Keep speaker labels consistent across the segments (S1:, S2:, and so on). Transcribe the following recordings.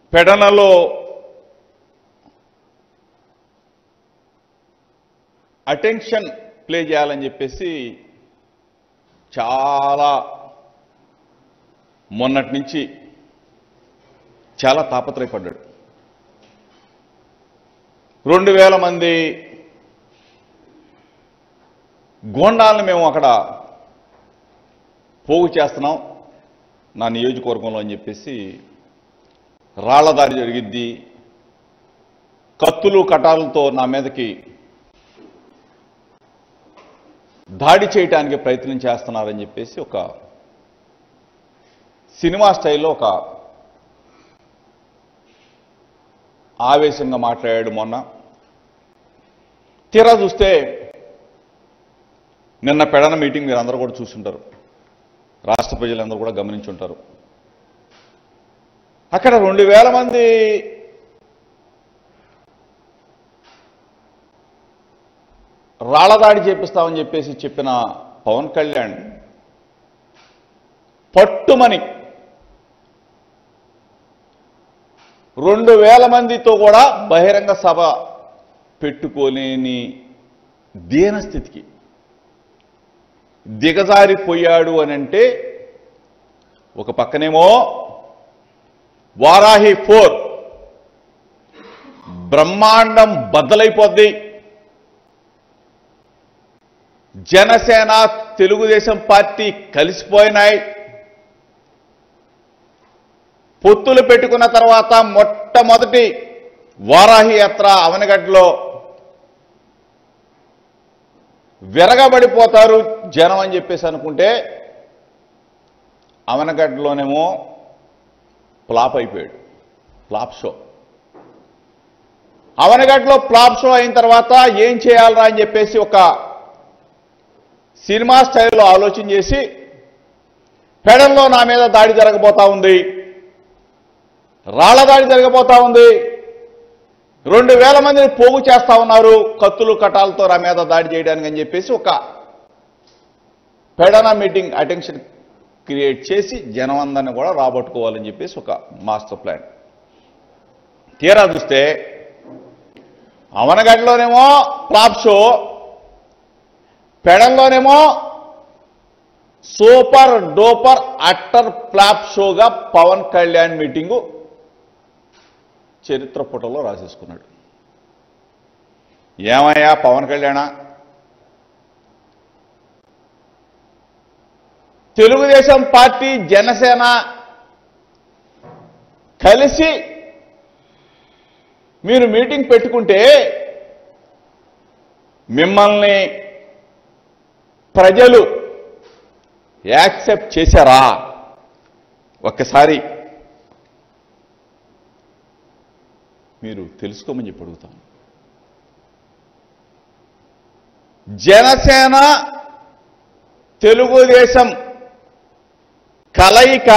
S1: పెడనలో attention play చేయాలని చెప్పేసి చాలా మొన్నటి నుంచి చాలా తాపత్రయపడ్డాడు రెండు వేల మంది గోండాలను మేము అక్కడ పోగు చేస్తున్నాం నా నియోజకవర్గంలో అని చెప్పేసి రాళ్లదారి జరిగిద్ది కత్తులు కటాలతో నా మీదకి దాడి చేయటానికి ప్రయత్నం చేస్తున్నారని చెప్పేసి ఒక సినిమా స్టైల్లో ఒక ఆవేశంగా మాట్లాడాడు మొన్న తీరా చూస్తే నిన్న పెడన మీటింగ్ మీరు అందరూ కూడా చూసుంటారు రాష్ట్ర ప్రజలందరూ కూడా గమనించుంటారు అక్కడ రెండు వేల మంది రాళ్లదాడి చేపిస్తామని చెప్పేసి చెప్పిన పవన్ కళ్యాణ్ పట్టుమని రెండు వేల మందితో కూడా బహిరంగ సభ పెట్టుకోలేని దీనస్థితికి దిగజారిపోయాడు అని అంటే ఒక పక్కనేమో వారాహి ఫోర్ బ్రహ్మాండం బద్దలైపోద్ది జనసేన తెలుగుదేశం పార్టీ కలిసిపోయినాయి పొత్తులు పెట్టుకున్న తర్వాత మొట్టమొదటి వారాహి యాత్ర అవనగడ్డలో విరగబడిపోతారు జనం అని చెప్పేసి అనుకుంటే అవనగడ్డలోనేమో ఫ్లాప్ అయిపోయాడు ఫ్లాప్ షో అవనగడ్డలో ఫ్లాప్ షో అయిన తర్వాత ఏం చేయాలరా అని చెప్పేసి ఒక సినిమా స్టైల్లో ఆలోచన చేసి పెడల్లో నా మీద దాడి జరగబోతా ఉంది రాళ్ల దాడి జరగబోతా ఉంది రెండు వేల మందిని పోగు చేస్తా ఉన్నారు కత్తులు కటాలతో నా మీద దాడి చేయడానికి అని చెప్పేసి ఒక పెడన మీటింగ్ అటెన్షన్ క్రియేట్ చేసి జనం అందరిని కూడా రాబట్టుకోవాలని చెప్పేసి ఒక మాస్టర్ ప్లాన్ తీరా చూస్తే అవనగడ్డలోనేమో ఫ్లాప్ షో పెడంలోనేమో సూపర్ డోపర్ అట్టర్ ఫ్లాప్ షోగా పవన్ కళ్యాణ్ మీటింగు చరిత్ర పుటలో రాసేసుకున్నాడు ఏమయ్యా పవన్ కళ్యాణ తెలుగుదేశం పార్టీ జనసేన కలిసి మీరు మీటింగ్ పెట్టుకుంటే మిమ్మల్ని ప్రజలు యాక్సెప్ట్ చేశారా ఒక్కసారి మీరు తెలుసుకోమని చెప్పి అడుగుతాను జనసేన తెలుగుదేశం కలయిక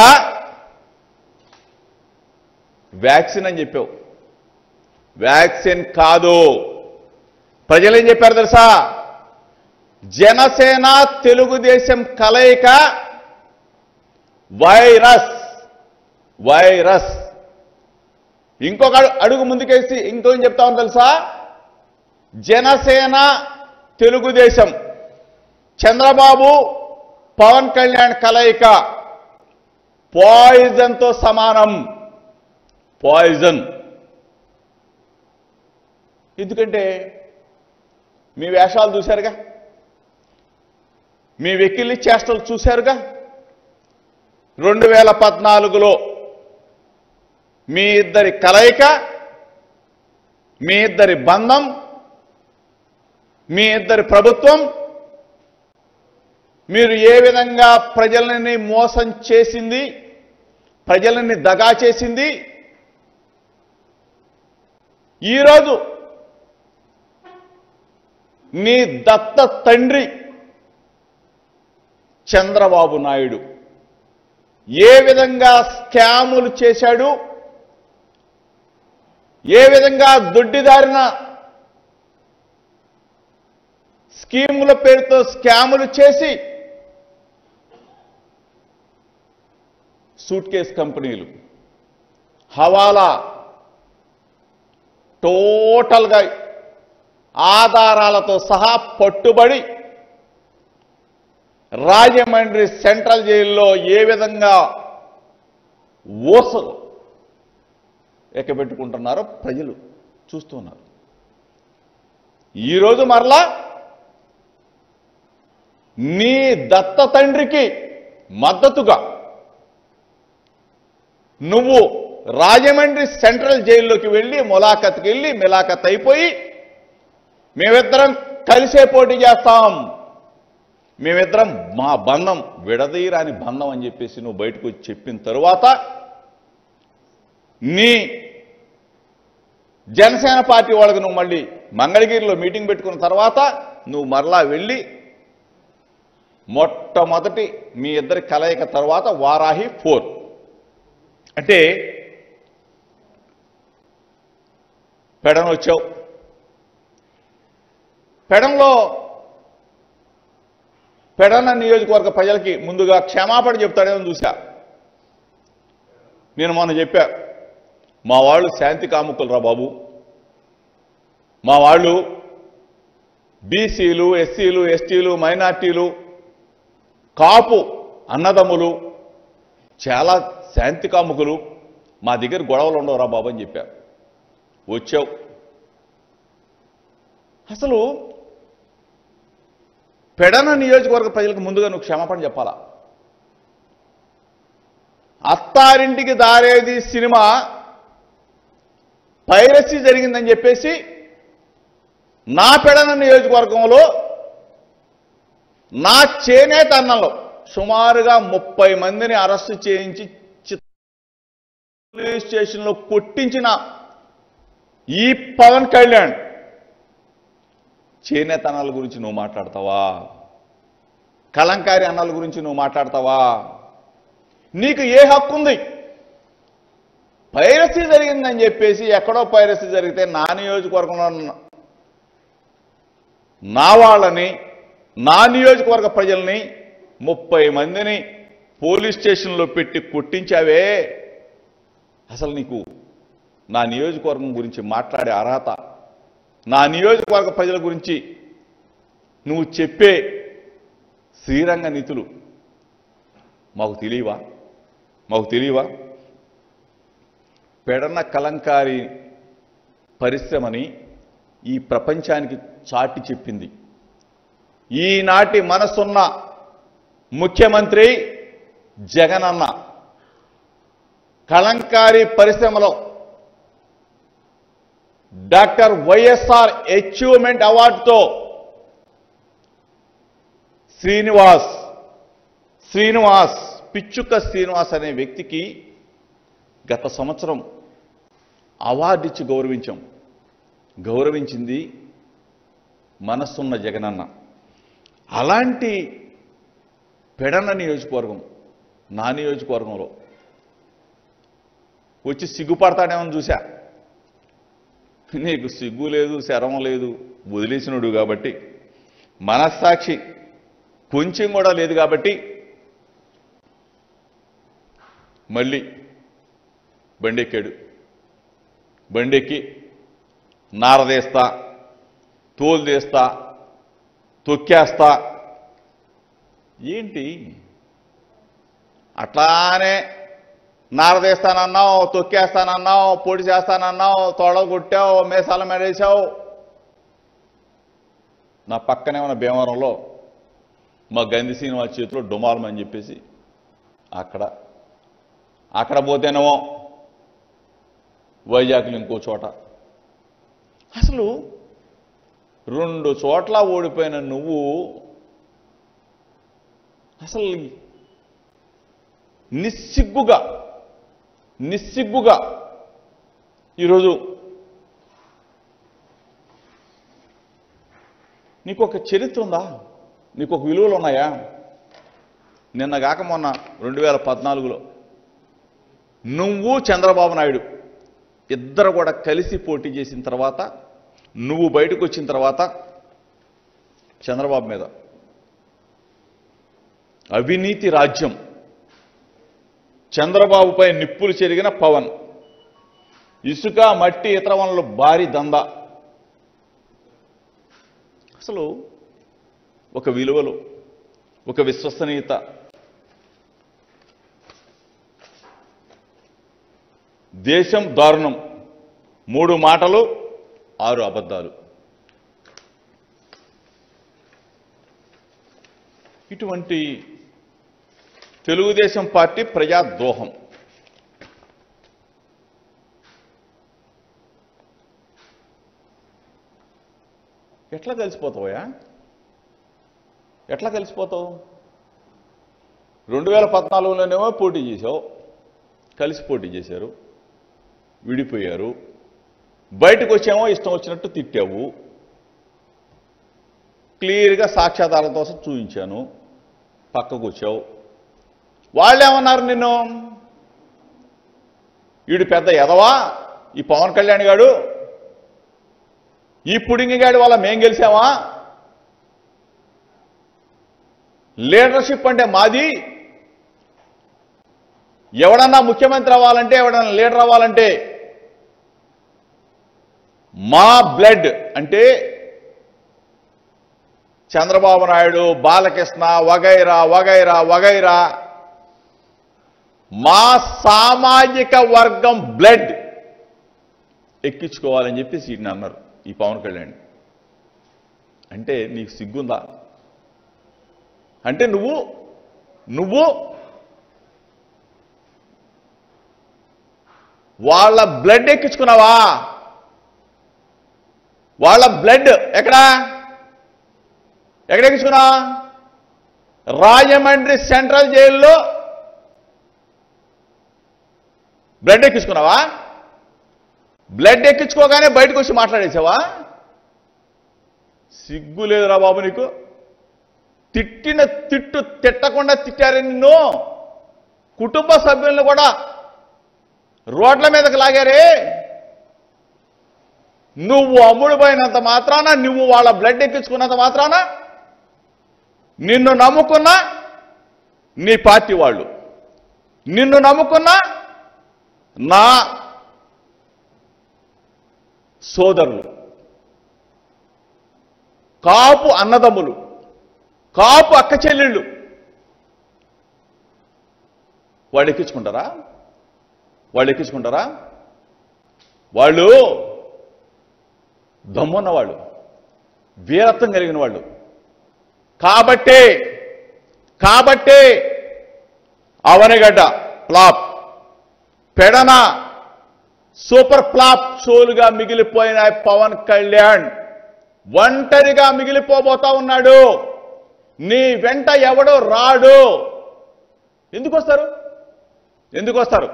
S1: వ్యాక్సిన్ అని చెప్పావు వ్యాక్సిన్ కాదు ప్రజలు ఏం చెప్పారు తెలుసా జనసేన తెలుగుదేశం కలయిక వైరస్ వైరస్ ఇంకొక అడు- అడుగు ముందుకేసి ఇంకేం చెప్తామని తెలుసా జనసేన తెలుగుదేశం చంద్రబాబు పవన్ కళ్యాణ్ కలయిక పాయిజన్తో సమానం పాయిజన్ ఎందుకంటే మీ వేషాలు చూశారుగా మీ వెకిలి చేష్టలు చూశారుగా రెండు వేల పద్నాలుగులో మీ ఇద్దరి కలయిక మీ ఇద్దరి బంధం మీ ఇద్దరి ప్రభుత్వం మీరు ఏ విధంగా ప్రజలని మోసం చేసింది ప్రజలని దగా చేసింది ఈరోజు నీ దత్త తండ్రి చంద్రబాబు నాయుడు ఏ విధంగా స్కాములు చేశాడు ఏ విధంగా దొడ్డిదారిన స్కీముల పేరుతో స్కాములు చేసి సూట్ కేస్ కంపెనీలు హవాలా టోటల్గా ఆధారాలతో సహా పట్టుబడి రాజమండ్రి సెంట్రల్ జైల్లో ఏ విధంగా ఊసలు ఎక్కబెట్టుకుంటున్నారో ప్రజలు చూస్తున్నారు ఈరోజు మరలా నీ దత్త తండ్రికి మద్దతుగా నువ్వు రాజమండ్రి సెంట్రల్ జైల్లోకి వెళ్ళి ములాఖత్కి వెళ్ళి మిలాఖత్ అయిపోయి మేమిద్దరం కలిసే పోటీ చేస్తాం మేమిద్దరం మా బంధం విడదీయరాని బంధం అని చెప్పేసి నువ్వు బయటకు వచ్చి చెప్పిన తరువాత నీ జనసేన పార్టీ వాళ్ళకి నువ్వు మళ్ళీ మంగళగిరిలో మీటింగ్ పెట్టుకున్న తర్వాత నువ్వు మరలా వెళ్ళి మొట్టమొదటి మీ ఇద్దరి కలయిక తర్వాత వారాహి ఫోర్ అంటే పెడన వచ్చావు పెడంలో పెడన నియోజకవర్గ ప్రజలకి ముందుగా క్షమాపణ చెప్తాడేమో చూశా నేను మొన్న చెప్పా మా వాళ్ళు శాంతి కాముకులు రా బాబు మా వాళ్ళు బీసీలు ఎస్సీలు ఎస్టీలు మైనార్టీలు కాపు అన్నదమ్ములు చాలా శాంతి కాముకులు మా దగ్గర గొడవలు ఉండవురా బాబు అని చెప్పా వచ్చావు అసలు పెడన నియోజకవర్గ ప్రజలకు ముందుగా నువ్వు క్షమాపణ చెప్పాలా అత్తారింటికి దారేది సినిమా పైరసీ జరిగిందని చెప్పేసి నా పెడన నియోజకవర్గంలో నా చేనేత అన్నంలో సుమారుగా ముప్పై మందిని అరెస్టు చేయించి చిత్ పోలీస్ స్టేషన్లో కొట్టించిన ఈ పవన్ కళ్యాణ్ చేనేత అన్నాల గురించి నువ్వు మాట్లాడతావా కలంకారి అన్నాల గురించి నువ్వు మాట్లాడతావా నీకు ఏ హక్కు ఉంది పైరసీ జరిగిందని చెప్పేసి ఎక్కడో పైరసీ జరిగితే నా నియోజకవర్గంలో ఉన్న నా వాళ్ళని నా నియోజకవర్గ ప్రజల్ని ముప్పై మందిని పోలీస్ స్టేషన్లో పెట్టి కొట్టించావే అసలు నీకు నా నియోజకవర్గం గురించి మాట్లాడే అర్హత నా నియోజకవర్గ ప్రజల గురించి నువ్వు చెప్పే శ్రీరంగ నీతులు మాకు తెలియవా మాకు తెలియవా పెడన కలంకారి పరిశ్రమని ఈ ప్రపంచానికి చాటి చెప్పింది ఈనాటి మనసున్న ముఖ్యమంత్రి జగనన్న కలంకారీ పరిశ్రమలో డాక్టర్ వైఎస్ఆర్ అచీవ్మెంట్ అవార్డుతో శ్రీనివాస్ శ్రీనివాస్ పిచ్చుక శ్రీనివాస్ అనే వ్యక్తికి గత సంవత్సరం అవార్డు ఇచ్చి గౌరవించాం గౌరవించింది మనస్సున్న జగనన్న అలాంటి పెడన నియోజకవర్గం నా నియోజకవర్గంలో వచ్చి సిగ్గుపడతాడేమో చూశా నీకు సిగ్గు లేదు శరం లేదు వదిలేసినడు కాబట్టి మనస్సాక్షి కొంచెం కూడా లేదు కాబట్టి మళ్ళీ బండెక్కాడు బండెక్కి నారదేస్తా తోలు తీస్తా తొక్కేస్తా ఏంటి అట్లానే నారదేస్తానన్నావు తొక్కేస్తానన్నావు పొడి చేస్తానన్నావు తొడ కొట్టావు మేసాల మెడేశావు నా పక్కనే ఉన్న భీమవరంలో మా గంధి శ్రీనివాస్ చేతిలో డుమాలం అని చెప్పేసి అక్కడ అక్కడ పోతేనేమో వైజాగ్లో ఇంకో చోట అసలు రెండు చోట్ల ఓడిపోయిన నువ్వు అసలు నిస్సిగ్గుగా నిస్సిగ్గుగా ఈరోజు నీకు ఒక చరిత్ర ఉందా నీకు ఒక విలువలు ఉన్నాయా నిన్న కాక మొన్న రెండు వేల పద్నాలుగులో నువ్వు చంద్రబాబు నాయుడు ఇద్దరు కూడా కలిసి పోటీ చేసిన తర్వాత నువ్వు బయటకు వచ్చిన తర్వాత చంద్రబాబు మీద అవినీతి రాజ్యం చంద్రబాబుపై నిప్పులు చెరిగిన పవన్ ఇసుక మట్టి ఇతర వనరులు భారీ దంద అసలు ఒక విలువలు ఒక విశ్వసనీయత దేశం దారుణం మూడు మాటలు ఆరు అబద్ధాలు ఇటువంటి తెలుగుదేశం పార్టీ ప్రజాద్రోహం ఎట్లా కలిసిపోతావయా ఎట్లా కలిసిపోతావు రెండు వేల పద్నాలుగులోనేమో పోటీ చేసావు కలిసి పోటీ చేశారు విడిపోయారు బయటకు వచ్చేమో ఇష్టం వచ్చినట్టు తిట్టావు క్లియర్గా సాక్ష్యాధారాలతో సహా చూపించాను పక్కకు వచ్చావు వాళ్ళేమన్నారు నిన్ను వీడు పెద్ద ఎదవా ఈ పవన్ కళ్యాణ్ గాడు ఈ పుడింగిగాడి వల్ల మేం గెలిచామా లీడర్షిప్ అంటే మాది ఎవడన్నా ముఖ్యమంత్రి అవ్వాలంటే ఎవడన్నా లీడర్ అవ్వాలంటే మా బ్లడ్ అంటే చంద్రబాబు నాయుడు బాలకృష్ణ వగైరా వగైరా వగైరా మా సామాజిక వర్గం బ్లడ్ ఎక్కించుకోవాలని చెప్పేసి ఈయన అన్నారు ఈ పవన్ కళ్యాణ్ అంటే నీకు సిగ్గుందా అంటే నువ్వు నువ్వు వాళ్ళ బ్లడ్ ఎక్కించుకున్నావా వాళ్ళ బ్లడ్ ఎక్కడా ఎక్కడ ఎక్కించుకున్నా రాజమండ్రి సెంట్రల్ జైల్లో బ్లడ్ ఎక్కించుకున్నావా బ్లడ్ ఎక్కించుకోగానే బయటకు వచ్చి మాట్లాడేసావా సిగ్గు లేదురా బాబు నీకు తిట్టిన తిట్టు తిట్టకుండా తిట్టారు నిన్ను కుటుంబ సభ్యులను కూడా రోడ్ల మీదకి లాగారే నువ్వు అమ్ముడుపోయినంత మాత్రాన నువ్వు వాళ్ళ బ్లడ్ ఎక్కించుకున్నంత మాత్రాన నిన్ను నమ్ముకున్న నీ పార్టీ వాళ్ళు నిన్ను నమ్ముకున్న నా సోదరులు కాపు అన్నదమ్ములు కాపు అక్క చెల్లెళ్ళు వాళ్ళు ఎక్కించుకుంటారా వాళ్ళు ఎక్కించుకుంటారా వాళ్ళు దమ్మున్న వాళ్ళు వీరత్వం కలిగిన వాళ్ళు కాబట్టే కాబట్టే Avanigadda flop Pedana super flop షోలుగా మిగిలిపోయిన పవన్ కళ్యాణ్ ఒంటరిగా మిగిలిపోబోతా ఉన్నాడు నీ వెంట ఎవడో రాడు ఎందుకు వస్తారు ఎందుకు వస్తారు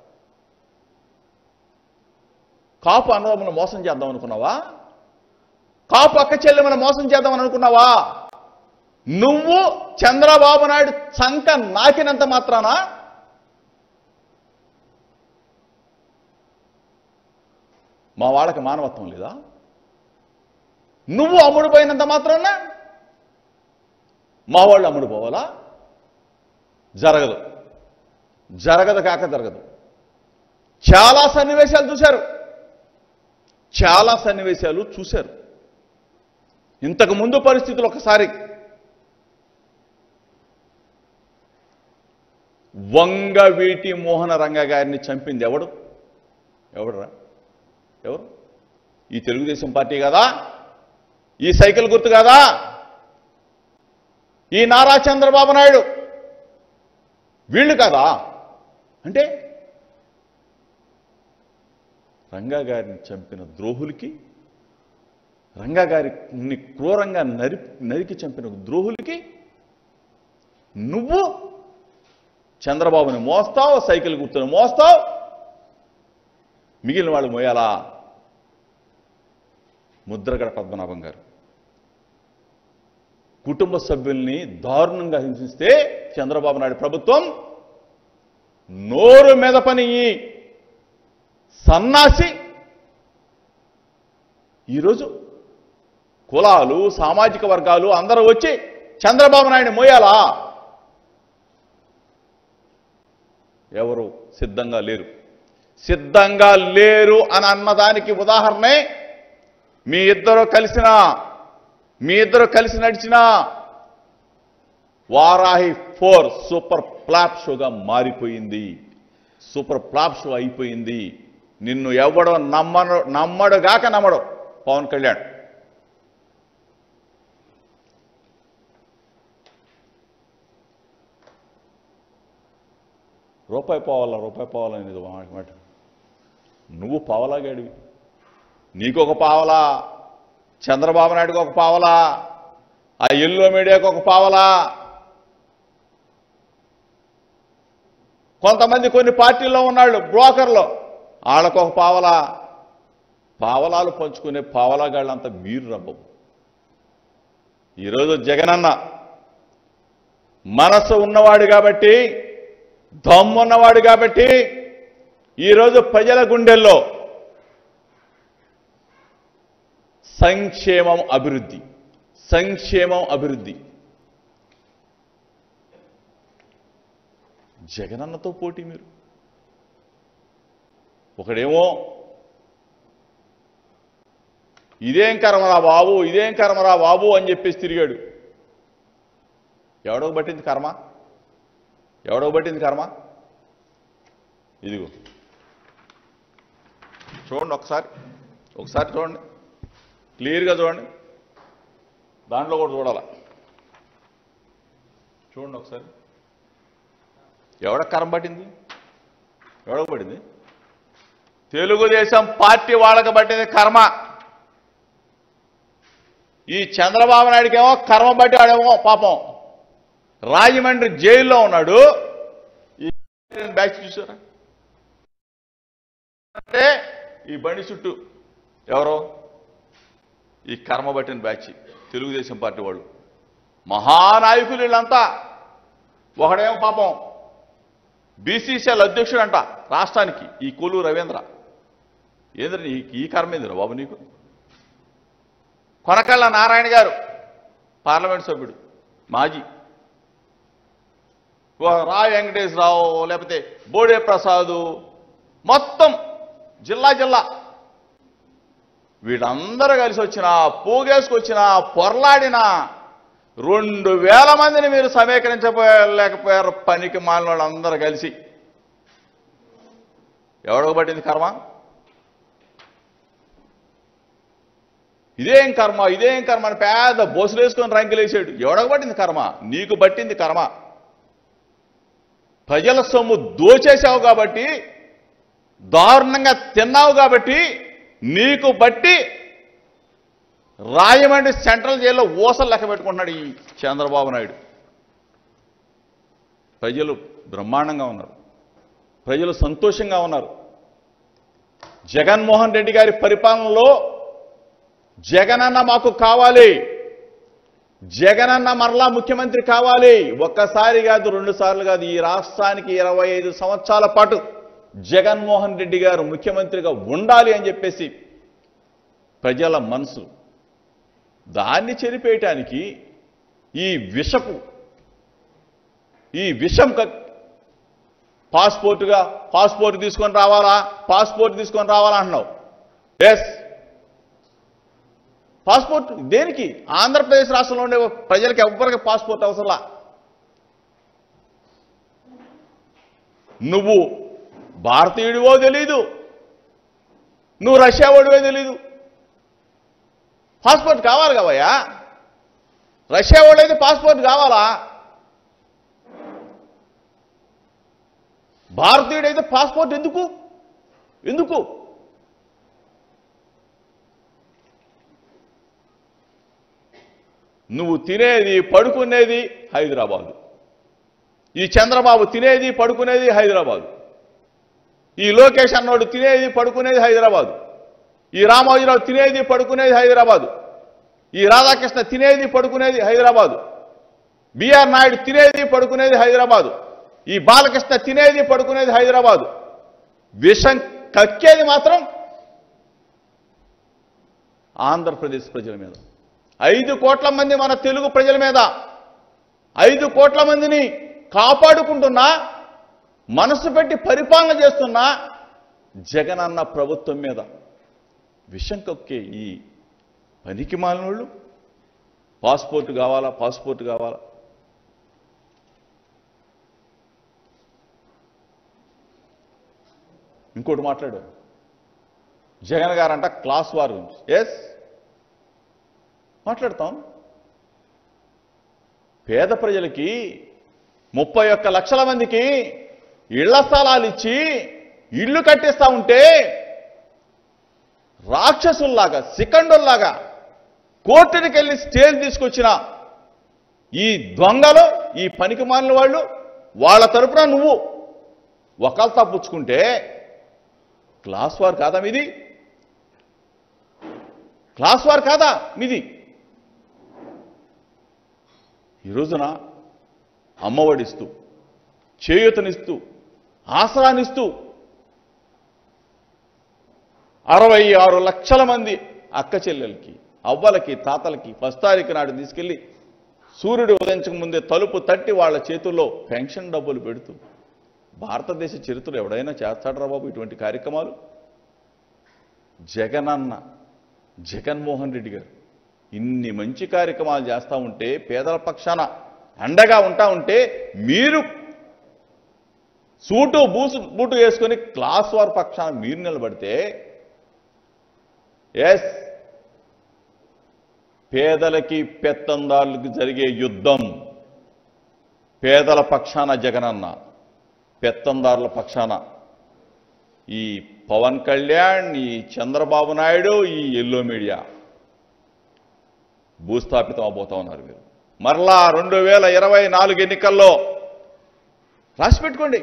S1: కాపు అన్నదమ్మును మోసం చేద్దాం అనుకున్నావా కాపు అక్క చెల్లెమని మోసం చేద్దామని అనుకున్నావా నువ్వు చంద్రబాబు నాయుడు చంక నాకినంత మాత్రాన మా వాళ్ళకి మానవత్వం లేదా నువ్వు అమ్ముడుపోయినంత మాత్రాన మా వాళ్ళు అమ్ముడుపోవాలా జరగదు జరగదు కాక జరగదు చాలా సన్నివేశాలు చూశారు చాలా సన్నివేశాలు చూశారు ఇంతకు ముందు పరిస్థితులు ఒకసారి వంగవీటి మోహన రంగ గారిని చంపింది ఎవడు ఎవడురా ఎవరు ఈ తెలుగుదేశం పార్టీ కదా ఈ సైకిల్ గుర్తు కదా ఈ నారా చంద్రబాబు నాయుడు వీళ్ళు కదా అంటే రంగా గారిని చంపిన ద్రోహులకి రంగా గారిని క్రూరంగా నరి నరికి చంపిన ద్రోహులకి నువ్వు చంద్రబాబుని మోస్తావు సైకిల్ గుర్తుని మోస్తావు మిగిలిన వాళ్ళు మోయాలా ముద్రగడ పద్మనాభం గారు కుటుంబ సభ్యుల్ని దారుణంగా హింసిస్తే చంద్రబాబు నాయుడు ప్రభుత్వం నోరు మీద పని ఈ సన్నాసి ఈరోజు కులాలు సామాజిక వర్గాలు అందరూ వచ్చి చంద్రబాబు నాయుడు మోయాలా ఎవరు సిద్ధంగా లేరు సిద్ధంగా లేరు అని అన్నదానికి ఉదాహరణే మీ ఇద్దరు కలిసిన మీ ఇద్దరు కలిసి నడిచిన వారాహి ఫోర్ సూపర్ ప్లాప్ షోగా మారిపోయింది సూపర్ ప్లాప్ షో అయిపోయింది నిన్ను ఎవడో నమ్మడు నమ్మడు గాక నమ్మడు పవన్ కళ్యాణ్ రూపాయి పోవాలా రూపాయి పోవాలా అనేది మాట మాట నువ్వు పావలాగాడివి నీకొక పావలా చంద్రబాబు నాయుడుకి ఒక పావలా ఆ ఎల్లో మీడియాకి ఒక పావలా కొంతమంది కొన్ని పార్టీల్లో ఉన్నాళ్ళు బ్రోకర్లు వాళ్ళకు ఒక పావలా పావలాలు పంచుకునే పావలాగాళ్ళంతా మీరు రబ్బు ఈరోజు జగనన్న మనసు ఉన్నవాడు కాబట్టి దమ్మున్నవాడు కాబట్టి ఈరోజు ప్రజల గుండెల్లో సంక్షేమం అభివృద్ధి సంక్షేమం అభివృద్ధి జగనన్నతో పోటీ మీరు ఒకడేమో ఇదేం కర్మరా బాబు ఇదేం కర్మరా బాబు అని చెప్పేసి తిరిగాడు ఎవడో పట్టింది కర్మ ఎవడో పట్టింది కర్మ ఇదిగో చూడండి ఒకసారి ఒకసారి చూడండి క్లియర్గా చూడండి దాంట్లో కూడా చూడాల చూడండి ఒకసారి ఎవడ కరం పట్టింది ఎవడకు పట్టింది తెలుగుదేశం పార్టీ వాళ్ళకి పట్టింది కర్మ ఈ చంద్రబాబు నాయుడికేమో కర్మ బట్టి వాడేమో పాపం రాజమండ్రి జైల్లో ఉన్నాడు ఈ బ్యాచ్ చూసారా అంటే ఈ బండి చుట్టూ ఎవరో ఈ కర్మ పట్టిన బ్యాచ్ తెలుగుదేశం పార్టీ వాళ్ళు మహానాయకులు వీళ్ళంతా ఒకడేమో పాపం బీసీసీఎల్ అధ్యక్షుడు అంట రాష్ట్రానికి ఈ కొలు రవీంద్ర ఏంద్ర నీ ఈ కర్మ ఏందిరా బాబు నీకు కొనకళ్ళ నారాయణ గారు పార్లమెంట్ సభ్యుడు మాజీ ఓ రా వెంకటేశ్వరరావు లేకపోతే బోడే ప్రసాదు మొత్తం జిల్లా జిల్లా వీళ్ళందరూ కలిసి వచ్చిన పోగేసుకొచ్చిన పొరలాడిన రెండు వేల మందిని మీరు సమీకరించలేకపోయారు పనికి మాలిన వాళ్ళందరూ కలిసి ఎవడకు పట్టింది కర్మ ఇదేం కర్మ ఇదేం కర్మ అని పేద బోసులు వేసుకొని రంగులేసాడు ఎవడకు పట్టింది కర్మ నీకు పట్టింది కర్మ ప్రజల సొమ్ము దోచేశావు కాబట్టి దారుణంగా తిన్నావు కాబట్టి నీకు బట్టి రాయమండ్రి సెంట్రల్ జైల్లో ఊసలు లెక్క పెట్టుకుంటున్నాడు ఈ చంద్రబాబు నాయుడు ప్రజలు బ్రహ్మాండంగా ఉన్నారు ప్రజలు సంతోషంగా ఉన్నారు జగన్మోహన్ రెడ్డి గారి పరిపాలనలో జగనన్న మాకు కావాలి జగనన్న మరలా ముఖ్యమంత్రి కావాలి ఒక్కసారి కాదు రెండు సార్లు కాదు ఈ రాష్ట్రానికి ఇరవై ఐదు సంవత్సరాల పాటు జగన్మోహన్ రెడ్డి గారు ముఖ్యమంత్రిగా ఉండాలి అని చెప్పేసి ప్రజల మనసు దాన్ని చెరిపేయటానికి ఈ విషపు ఈ విషం క- పాస్పోర్టుగా పాస్పోర్ట్ తీసుకొని రావాలా పాస్పోర్ట్ తీసుకొని రావాలా అంటున్నావు ఎస్ పాస్పోర్ట్ దేనికి ఆంధ్రప్రదేశ్ రాష్ట్రంలో ఉండే ప్రజలకు ఎవ్వరికి పాస్పోర్ట్ అవసరంలా నువ్వు భారతీయుడివో తెలీదు నువ్వు రష్యా వాడివో తెలీదు పాస్పోర్ట్ కావాలి కావయ్యా రష్యా వాడైతే పాస్పోర్ట్ కావాలా భారతీయుడైతే పాస్పోర్ట్ ఎందుకు ఎందుకు నువ్వు తినేది పడుకునేది హైదరాబాదు ఈ చంద్రబాబు తినేది పడుకునేది హైదరాబాదు ఈ లోకేష్ అన్నోడు తినేది పడుకునేది హైదరాబాదు ఈ రామోజీరావు తినేది పడుకునేది హైదరాబాదు ఈ రాధాకృష్ణ తినేది పడుకునేది హైదరాబాదు బిఆర్ నాయుడు తినేది పడుకునేది హైదరాబాదు ఈ బాలకృష్ణ తినేది పడుకునేది హైదరాబాదు విషం కక్కేది మాత్రం ఆంధ్రప్రదేశ్ ప్రజల మీద ఐదు కోట్ల మంది మన తెలుగు ప్రజల మీద ఐదు కోట్ల మందిని కాపాడుకుంటున్నా మనసు పెట్టి పరిపాలన చేస్తున్నా జగన్ అన్న ప్రభుత్వం మీద విషం కక్కే ఈ పనికి మాలినోళ్ళు పాస్పోర్ట్ కావాలా పాస్పోర్ట్ కావాలా ఇంకోటి మాట్లాడు జగన్ గారంట క్లాస్ వార్ గురించి ఎస్ మాట్లాడతాం పేద ప్రజలకి ముప్పై ఒక్క లక్షల మందికి ఇళ్ల స్థలాలు ఇచ్చి ఇళ్ళు కట్టిస్తా ఉంటే రాక్షసుల్లాగా సికండుల్లాగా కోర్టునికి వెళ్ళి స్టేజ్ తీసుకొచ్చిన ఈ దొంగలు ఈ పనికి మాలిన వాళ్ళు వాళ్ళ తరపున నువ్వు ఒకళ్ళు తప్పుచ్చుకుంటే క్లాస్ వార్ కాదా మీది క్లాస్ వార్ కాదా మీది ఈ రోజున అమ్మఒడిస్తూ చేయూతనిస్తూ ఆసరానిస్తూ అరవై ఆరు లక్షల మంది అక్క చెల్లెలకి అవ్వలకి తాతలకి ఫస్ట్ తారీఖు నాడు తీసుకెళ్లి సూర్యుడు ఉదయించక ముందే తలుపు తట్టి వాళ్ళ చేతుల్లో పెన్షన్ డబ్బులు పెడుతూ భారతదేశ చరిత్రలో ఎవడైనా చేస్తాడరా బాబు ఇటువంటి కార్యక్రమాలు జగనన్న జగన్మోహన్ రెడ్డి గారు ఇన్ని మంచి కార్యక్రమాలు చేస్తూ ఉంటే పేదల పక్షాన అండగా ఉంటా ఉంటే మీరు సూటు బూసు బూటు వేసుకొని క్లాస్ వార్ పక్షాన మీరు నిలబడితే ఎస్ పేదలకి పెత్తందారులకి జరిగే యుద్ధం పేదల పక్షాన జగనన్న పెత్తందారుల పక్షాన ఈ పవన్ కళ్యాణ్ ఈ చంద్రబాబు నాయుడు ఈ ఎల్లో మీడియా భూస్థాపితం అవబోతా ఉన్నారు మీరు మరలా రెండు వేల ఇరవై నాలుగు ఎన్నికల్లో రాసి పెట్టుకోండి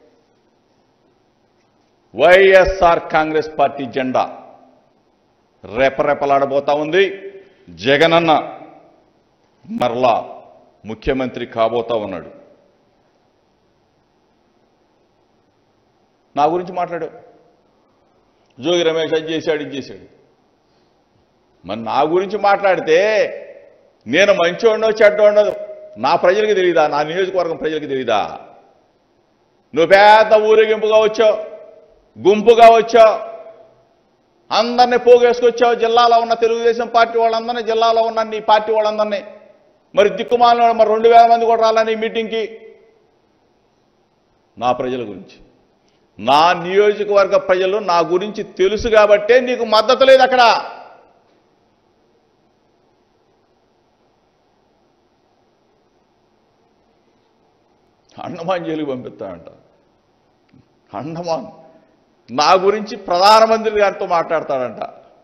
S1: వైఎస్ఆర్ కాంగ్రెస్ పార్టీ జెండా రెపరెపలాడబోతా ఉంది జగనన్న మరలా ముఖ్యమంత్రి కాబోతా ఉన్నాడు నా గురించి మాట్లాడు జోగి రమేష్ అది చేశాడు ఇది చేశాడు మరి నా గురించి మాట్లాడితే నేను మంచోడో చెడ్డోడో నా ప్రజలకు తెలియదా నా నియోజకవర్గం ప్రజలకు తెలియదా నువ్వు పెద్ద ఊరేగింపుగా వచ్చావు గుంపుగా వచ్చావు అందరినీ పోగేసుకొచ్చావు జిల్లాలో ఉన్న తెలుగుదేశం పార్టీ వాళ్ళందరినీ జిల్లాలో ఉన్న నీ పార్టీ వాళ్ళందరినీ మరి దిక్కుమాలిన వాళ్ళు మరి రెండు వేల మంది కూడా రాలని ఈ మీటింగ్కి నా ప్రజల గురించి నా నియోజకవర్గ ప్రజలు నా గురించి తెలుసు కాబట్టే నీకు మద్దతు లేదు అక్కడ అండమాన్ జైలుకి పంపిస్తానంట అండమాన్ నా గురించి ప్రధానమంత్రి గారితో మాట్లాడతాడంట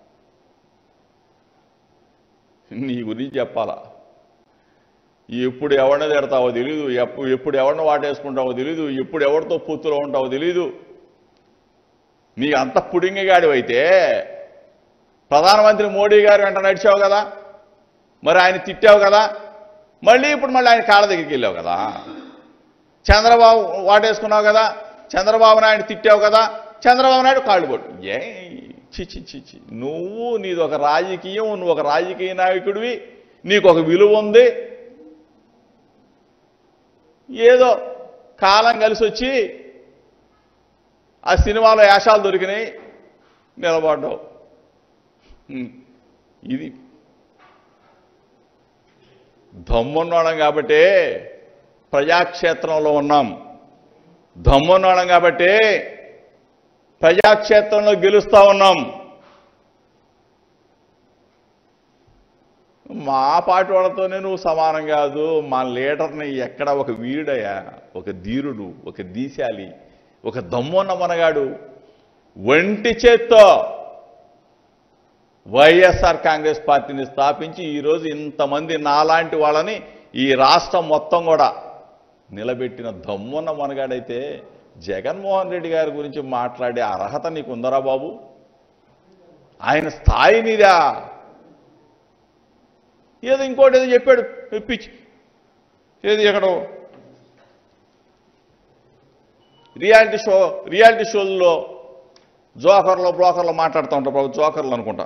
S1: నీ గురించి చెప్పాలా ఎప్పుడు ఎవరిని తిడతావో తెలీదు ఎప్పుడు ఎప్పుడు ఎవరిని వాటేసుకుంటావో తెలీదు ఎప్పుడు ఎవరితో పొత్తులో ఉంటావో తెలీదు నీ అంత పుడింగిగాడివైతే ప్రధానమంత్రి మోడీ గారు వెంట నడిచావు కదా మరి ఆయన తిట్టావు కదా మళ్ళీ ఇప్పుడు మళ్ళీ ఆయన కాళ్ళ దగ్గరికి వెళ్ళావు కదా చంద్రబాబు వాటేసుకున్నావు కదా చంద్రబాబు నాయుడు తిట్టావు కదా చంద్రబాబు నాయుడు కాళ్ళు పట్టు ఏ చి చి చి చి నువ్వు నీది ఒక రాజకీయం నువ్వు ఒక రాజకీయ నాయకుడివి నీకు ఒక విలువ ఉంది ఏదో కాలం కలిసి వచ్చి ఆ సినిమాలో యాషాలు దొరికినాయి నిలబడ్డావు ఉం. ఇది దమ్మున్నాడం కాబట్టి ప్రజాక్షేత్రంలో ఉన్నాం దమ్మున్నాడం కాబట్టి ప్రజాక్షేత్రంలో గెలుస్తా ఉన్నాం మా పార్టీ వాళ్ళతోనే నువ్వు సమానం కాదు మా లీడర్ని ఎక్కడ ఒక వీరుడయ్యా ఒక ధీరుడు ఒక దీశాలి ఒక దమ్మున్న మనగాడు ఒంటి చేత్తో వైఎస్ఆర్ కాంగ్రెస్ పార్టీని స్థాపించి ఈరోజు ఇంతమంది నాలాంటి వాళ్ళని ఈ రాష్ట్రం మొత్తం కూడా నిలబెట్టిన దమ్మున్న మనగాడైతే జగన్మోహన్ రెడ్డి గారి గురించి మాట్లాడే అర్హత నీకు ఉందరా బాబు ఆయన స్థాయి నీదా ఏదో ఇంకోటి ఏదో చెప్పాడు పిచ్చి ఏది ఎక్కడో రియాలిటీ షో రియాలిటీ షోల్లో జోకర్లో బ్రోకర్లో మాట్లాడుతూ ఉంటారు బాబు జోకర్లు అనుకుంటా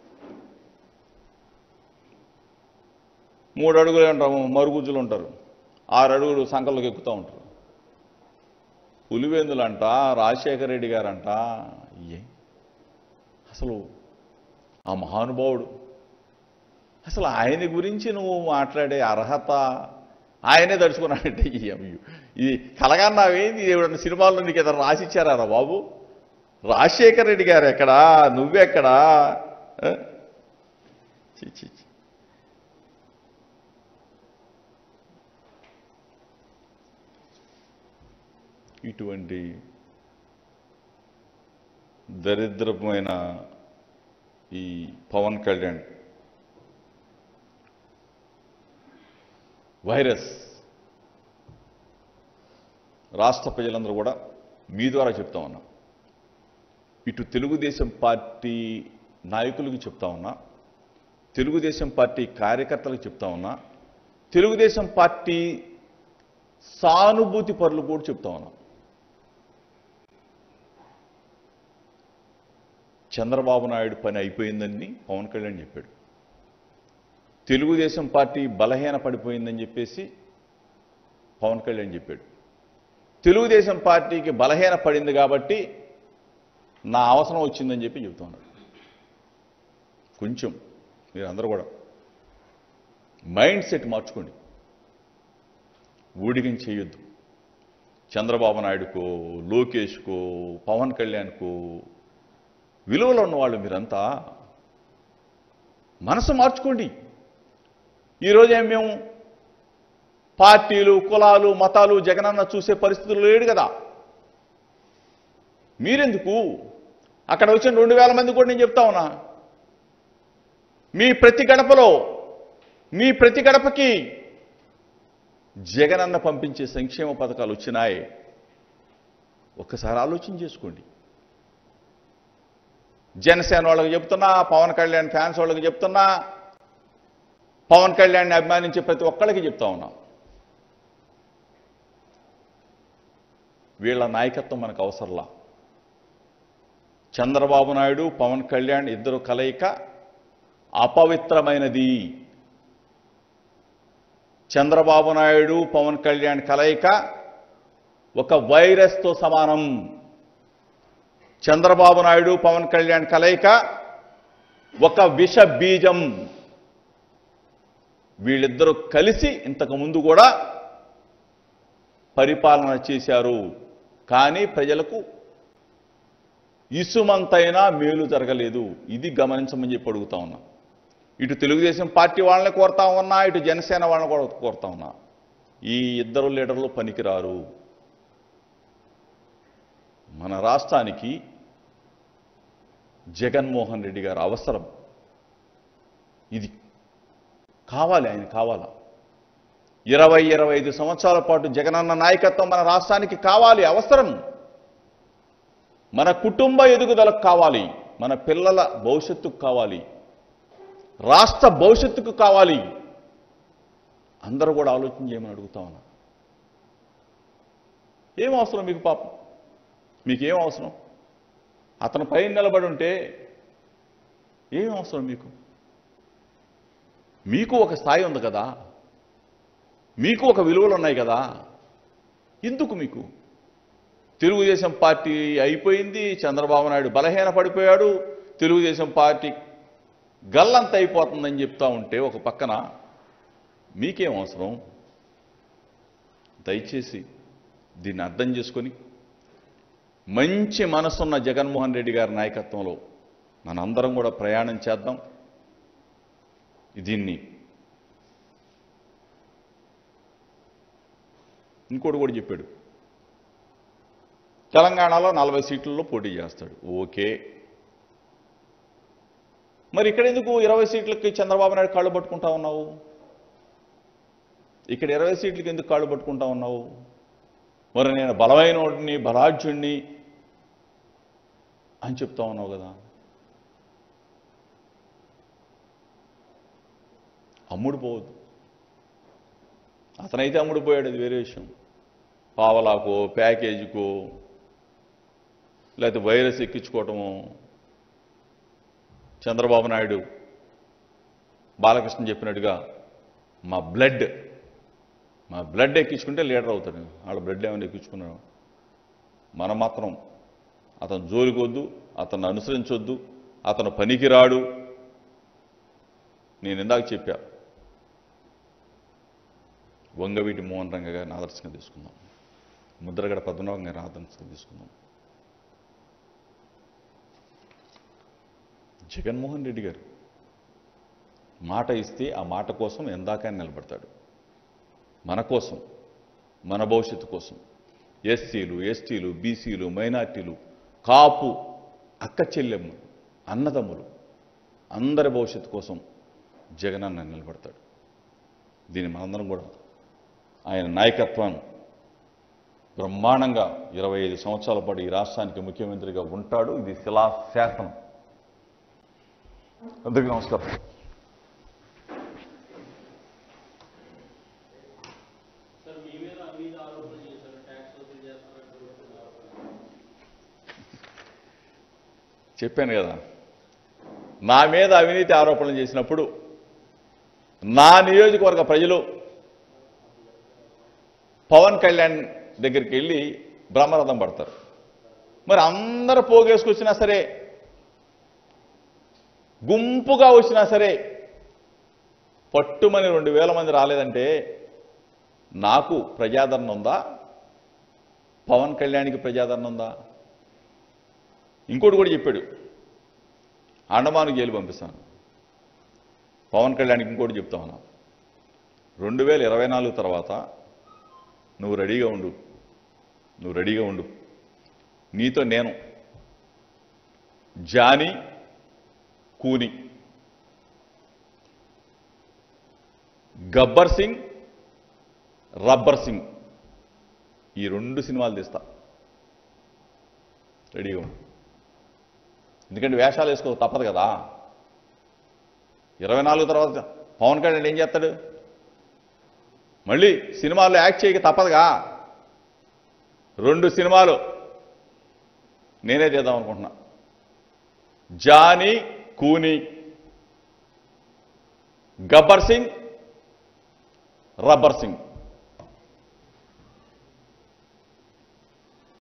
S1: మూడు అడుగులు ఉంటాము మరుగుజ్జులు ఉంటారు ఆరు అడుగులు సంకల్లోకి ఎక్కుతూ ఉంటారు పులివెందులంట రాజశేఖర రెడ్డి గారంట ఏ అసలు ఆ మహానుభావుడు అసలు ఆయన గురించి నువ్వు మాట్లాడే అర్హత ఆయనే తడుచుకున్నాడంటే ఈ అమ్మయ్య. ఇది కలగన్నావేంది ఇది ఎవడన్నా సినిమాల్లో నీకు ఏదైనా రాసిచ్చారా బాబు రాజశేఖర్ రెడ్డి గారు ఎక్కడా నువ్వెక్కడా ఆ? చి, చి, చి. ఇటువంటి దరిద్రమైన ఈ పవన్ కళ్యాణ్ వైరస్ రాష్ట్ర ప్రజలందరూ కూడా మీ ద్వారా చెప్తా ఉన్నా ఇటు తెలుగుదేశం పార్టీ నాయకులకు చెప్తా ఉన్నా తెలుగుదేశం పార్టీ కార్యకర్తలకు చెప్తా ఉన్నా తెలుగుదేశం పార్టీ సానుభూతి పరులు కూడా చెప్తా ఉన్నా చంద్రబాబు నాయుడు పని అయిపోయిందని పవన్ కళ్యాణ్ చెప్పాడు తెలుగుదేశం పార్టీ బలహీన పడిపోయిందని చెప్పేసి పవన్ కళ్యాణ్ చెప్పాడు తెలుగుదేశం పార్టీకి బలహీన పడింది కాబట్టి నా అవసరం వచ్చిందని చెప్పి చెబుతా ఉన్నాడు కొంచెం మీరు అందరూ కూడా మైండ్ సెట్ మార్చుకోండి ఊడిగం చేయొద్దు చంద్రబాబు నాయుడుకో లోకేష్కో పవన్ కళ్యాణ్కో విలువలో ఉన్నవాళ్ళు మీరంతా మనసు మార్చుకోండి ఈరోజు ఏం మేము పార్టీలు కులాలు మతాలు జగనన్న చూసే పరిస్థితులు లేడు కదా మీరెందుకు అక్కడ వచ్చిన రెండు వేల మంది కూడా నేను చెప్తా ఉన్నా మీ ప్రతి గడపలో మీ ప్రతి గడపకి జగనన్న పంపించే సంక్షేమ పథకాలు వచ్చినాయి ఒక్కసారి ఆలోచన చేసుకోండి జనసేన వాళ్ళకి చెప్తున్నా పవన్ కళ్యాణ్ ఫ్యాన్స్ వాళ్ళకి చెప్తున్నా పవన్ కళ్యాణ్ని అభిమానించే ప్రతి ఒక్కళ్ళకి చెప్తా ఉన్నా వీళ్ళ నాయకత్వం మనకు అవసరంలా చంద్రబాబు నాయుడు పవన్ కళ్యాణ్ ఇద్దరు కలయిక అపవిత్రమైనది చంద్రబాబు నాయుడు పవన్ కళ్యాణ్ కలయిక ఒక వైరస్తో సమానం చంద్రబాబు నాయుడు పవన్ కళ్యాణ్ కలయిక ఒక విష బీజం వీళ్ళిద్దరూ కలిసి ఇంతకు ముందు కూడా పరిపాలన చేశారు కానీ ప్రజలకు ఇసుమంతైనా మేలు జరగలేదు ఇది గమనించమని చెప్పి అడుగుతా ఉన్నా ఇటు తెలుగుదేశం పార్టీ వాళ్ళని కోరుతా ఉన్నా ఇటు జనసేన వాళ్ళని కూడా కోరుతా ఉన్నా ఈ ఇద్దరు లీడర్లు పనికిరారు మన రాష్ట్రానికి జగన్మోహన్ రెడ్డి గారు అవసరం ఇది కావాలి ఆయన కావాలా ఇరవై ఇరవై ఐదు సంవత్సరాల పాటు జగనన్న నాయకత్వం మన రాష్ట్రానికి కావాలి అవసరం మన కుటుంబ ఎదుగుదలకు కావాలి మన పిల్లల భవిష్యత్తుకు కావాలి రాష్ట్ర భవిష్యత్తుకు కావాలి అందరూ కూడా ఆలోచన చేయమని అడుగుతా ఉన్నా ఏం అవసరం మీకు పాపం మీకేం అవసరం అతను పైన నిలబడి ఉంటే ఏం అవసరం మీకు మీకు ఒక స్థాయి ఉంది కదా మీకు ఒక విలువలు ఉన్నాయి కదా ఎందుకు మీకు తెలుగుదేశం పార్టీ అయిపోయింది చంద్రబాబు నాయుడు బలహీన పడిపోయాడు తెలుగుదేశం పార్టీ గల్లంత అయిపోతుందని చెప్తా ఉంటే ఒక పక్కన మీకేం అవసరం దయచేసి దీన్ని అర్థం చేసుకొని మంచి మనసున్న జగన్మోహన్ రెడ్డి గారి నాయకత్వంలో మనందరం కూడా ప్రయాణం చేద్దాం దీన్ని ఇంకోటి కూడా చెప్పాడు తెలంగాణలో నలభై సీట్లలో పోటీ చేస్తాడు ఓకే మరి ఇక్కడ ఎందుకు ఇరవై సీట్లకి చంద్రబాబు నాయుడు కాళ్ళు పట్టుకుంటా ఉన్నావు ఇక్కడ ఇరవై సీట్లకి ఎందుకు కాళ్ళు పట్టుకుంటా ఉన్నావు మరి నేను బలమైన వాడిని బలాఢ్యుణ్ణి అని చెప్తా ఉన్నావు కదా అమ్ముడు పోవద్దు అతనైతే అమ్ముడు పోయాడు అది వేరే విషయం పావలాకో ప్యాకేజీకో లేకపోతే వైరస్ ఎక్కించుకోవటము చంద్రబాబు నాయుడు బాలకృష్ణ చెప్పినట్టుగా మా బ్లడ్ మా బ్లడ్ ఎక్కించుకుంటే లీడర్ అవుతాడు వాళ్ళ బ్లడ్ ఏమైనా ఎక్కించుకున్నాడు మనం మాత్రం అతను జోలికొద్దు అతను అనుసరించొద్దు అతను పనికిరాడు నేను ఇందాక చెప్పా వంగవీటి మోహన్ రంగ గారిని ఆదర్శంగా తీసుకుందాం ముద్రగడ పద్మనాభం గారిని ఆదర్శంగా తీసుకుందాం జగన్మోహన్ రెడ్డి గారు మాట ఇస్తే ఆ మాట కోసం ఎందాకైనా నిలబడతాడు మన కోసం మన భవిష్యత్తు కోసం ఎస్సీలు ఎస్టీలు బీసీలు మైనార్టీలు కాపు అక్క చెల్లెమ్మ అన్నదమ్ములు అందరి భవిష్యత్తు కోసం జగనన్న నిలబడతాడు దీన్ని మనందరం కూడా ఆయన నాయకత్వాన్ని బ్రహ్మాండంగా ఇరవై ఐదు సంవత్సరాల పాటు ఈ రాష్ట్రానికి ముఖ్యమంత్రిగా ఉంటాడు ఇది శిలాశాసనం అందరికీ నమస్కారం
S2: సార్ మీ మీద అవినీతి ఆరోపణలు చేశారు ట్యాక్స్ వసూలు చేస్తారంటూ
S1: చెప్పాను కదా నా మీద అవినీతి ఆరోపణలు చేసినప్పుడు నా నియోజకవర్గ ప్రజలు పవన్ కళ్యాణ్ దగ్గరికి వెళ్ళి బ్రహ్మరథం పడతారు మరి అందరూ పోగేసుకొచ్చినా సరే గుంపుగా వచ్చినా సరే పట్టుమని రెండు వేల మంది రాలేదంటే నాకు ప్రజాదరణ ఉందా పవన్ కళ్యాణ్కి ప్రజాదరణ ఉందా ఇంకోటి కూడా చెప్పాడు అండమాను జైలు పంపిస్తాను పవన్ కళ్యాణ్కి ఇంకోటి చెప్తా ఉన్నా రెండు వేల ఇరవై నాలుగు తర్వాత నువ్వు రెడీగా ఉండు నువ్వు రెడీగా ఉండు నీతో నేను జానీ కూని గబ్బర్ సింగ్ రబ్బర్ సింగ్ ఈ రెండు సినిమాలు తీస్తా రెడీగా ఉండు ఎందుకంటే వేషాలు వేసుకో తప్పదు కదా ఇరవై నాలుగు తర్వాత పవన్ కళ్యాణ్ ఏం చేస్తాడు మళ్ళీ సినిమాల్లో యాక్ట్ చేయక తప్పదుగా రెండు సినిమాలు నేనే చేద్దాం అనుకుంటున్నా జానీ కూని గబ్బర్ సింగ్ రబ్బర్ సింగ్